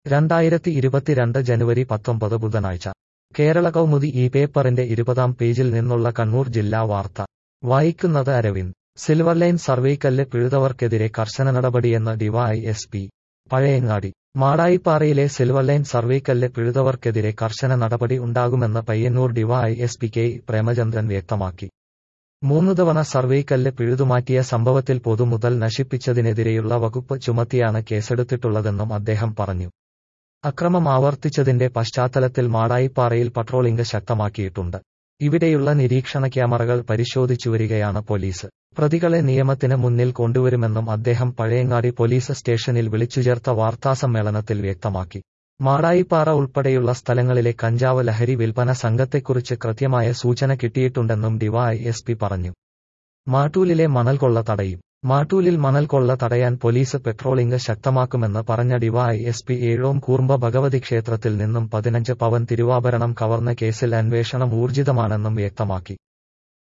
രണ്ടായിരത്തി ഇരുപത്തിരണ്ട് ജനുവരി പത്തൊമ്പത് ബുധനാഴ്ച കേരള കൗമുദി ഈ പേപ്പറിന്റെ ഇരുപതാം പേജിൽ നിന്നുള്ള കണ്ണൂർ ജില്ലാ വാർത്ത വായിക്കുന്നത് അരവിന്ദ് സിൽവർ ലൈൻ സർവേക്കല്ല് പിഴുതവർക്കെതിരെ കർശന നടപടിയെന്ന് ഡിവൈഎസ്പി പഴയങ്ങാടി മാടായിപ്പാറയിലെ സിൽവർ ലൈൻ സർവേക്കല്ല് പിഴുതവർക്കെതിരെ കർശന നടപടി ഉണ്ടാകുമെന്ന് പയ്യന്നൂർ ഡിവൈഎസ്പി കെ പ്രേമചന്ദ്രൻ വ്യക്തമാക്കി മൂന്നു തവണ സർവേക്കല്ല് പിഴുതുമാറ്റിയ സംഭവത്തിൽ പൊതുമുതൽ നശിപ്പിച്ചതിനെതിരെയുള്ള വകുപ്പ് ചുമത്തിയാണ് കേസെടുത്തിട്ടുള്ളതെന്നും അദ്ദേഹം പറഞ്ഞു അക്രമം ആവർത്തിച്ചതിന്റെ പശ്ചാത്തലത്തിൽ മാടായിപ്പാറയിൽ പട്രോളിംഗ് ശക്തമാക്കിയിട്ടുണ്ട് ഇവിടെയുള്ള നിരീക്ഷണ ക്യാമറകൾ പരിശോധിച്ചുവരികയാണ് പോലീസ് പ്രതികളെ നിയമത്തിന് മുന്നിൽ കൊണ്ടുവരുമെന്നും അദ്ദേഹം പഴയങ്ങാടി പോലീസ് സ്റ്റേഷനിൽ വിളിച്ചുചേർത്ത വാർത്താസമ്മേളനത്തിൽ വ്യക്തമാക്കി മാടായിപ്പാറ ഉൾപ്പെടെയുള്ള സ്ഥലങ്ങളിലെ കഞ്ചാവ് ലഹരി വിൽപ്പന സംഘത്തെക്കുറിച്ച് കൃത്യമായ സൂചന കിട്ടിയിട്ടുണ്ടെന്നും ഡിവൈഎസ്പി പറഞ്ഞു മാട്ടൂലിലെ മണൽക്കൊള്ള തടയും മാട്ടൂലിൽ മണൽക്കൊള്ള തടയാൻ പോലീസ് പെട്രോളിംഗ് ശക്തമാക്കുമെന്ന് പറഞ്ഞ ഡിവൈഎസ്പി ഏഴോം കൂർമ്പ ഭഗവതി ക്ഷേത്രത്തിൽ നിന്നും പതിനഞ്ച് പവൻ തിരുവാഭരണം കവർന്ന കേസിൽ അന്വേഷണം ഊർജിതമാണെന്നും വ്യക്തമാക്കി